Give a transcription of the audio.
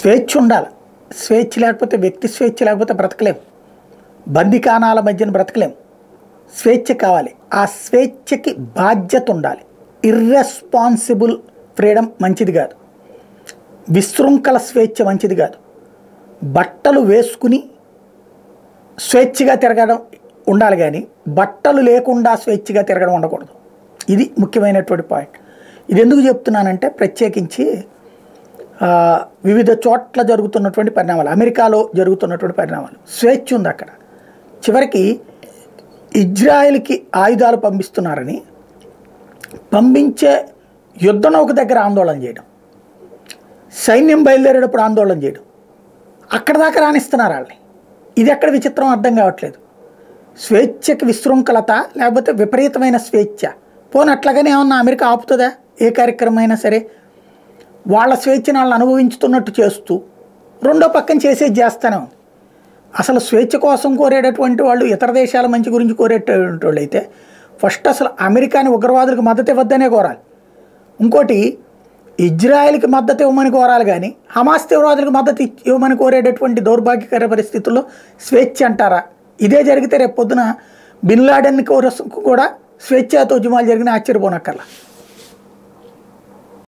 స్వేచ్ఛ ఉండాలి స్వేచ్ఛ లేకపోతే వ్యక్తి స్వేచ్ఛ లేకపోతే బ్రతకలేం బందికానాల మధ్యన బ్రతకలేం స్వేచ్ఛ కావాలి ఆ స్వేచ్ఛకి బాధ్యత ఉండాలి ఇర్రెస్పాన్సిబుల్ ఫ్రీడమ్ మంచిది కాదు విశృంఖల స్వేచ్ఛ మంచిది కాదు బట్టలు వేసుకుని స్వేచ్ఛగా తిరగడం ఉండాలి కానీ బట్టలు లేకుండా స్వేచ్ఛగా తిరగడం ఉండకూడదు ఇది ముఖ్యమైనటువంటి పాయింట్ ఇది ఎందుకు చెప్తున్నానంటే ప్రత్యేకించి ఆ, వివిధ చోట్ల జరుగుతున్నటువంటి పరిణామాలు అమెరికాలో జరుగుతున్నటువంటి పరిణామాలు స్వేచ్ఛ ఉంది అక్కడ చివరికి ఇజ్రాయెల్కి ఆయుధాలు పంపిస్తున్నారని పంపించే యుద్ధ నౌక దగ్గర ఆందోళన చేయడం సైన్యం బయలుదేరేటప్పుడు ఆందోళన చేయడం అక్కడ దాకా రాణిస్తున్నారు వాళ్ళని ఇది ఎక్కడ విచిత్రం అర్థం కావట్లేదు స్వేచ్ఛకి విశృంఖలత లేకపోతే విపరీతమైన స్వేచ్ఛ పోనీ అట్లాగనే ఏమన్నా అమెరికా ఆపుతుందా ఏ కార్యక్రమం అయినా సరే వాళ్ళ స్వేచ్ఛను వాళ్ళని అనుభవించుతున్నట్టు చేస్తూ రెండో పక్కన చేసేది చేస్తూనే ఉంది అసలు స్వేచ్ఛ కోసం కోరేటటువంటి వాళ్ళు ఇతర దేశాల మంచి గురించి కోరేటటువంటి వాళ్ళు అయితే ఫస్ట్ అసలు అమెరికాని ఉగ్రవాదులకు మద్దతు ఇవ్వద్దనే కోరాలి ఇంకోటి ఇజ్రాయెల్కి మద్దతు ఇవ్వమని కోరాలి కానీ హమాస్ తీవ్రవాదులకు మద్దతు ఇచ్- ఇవ్వమని కోరేటటువంటి దౌర్భాగ్యకర పరిస్థితుల్లో స్వేచ్ఛ అంటారా ఇదే జరిగితే రేపు పొద్దున బిన్ లాడెన్ కోరస్ కూడా స్వేచ్ఛతో ఉద్యమాలు జరిగిన ఆశ్చర్యపోనక్కర్లా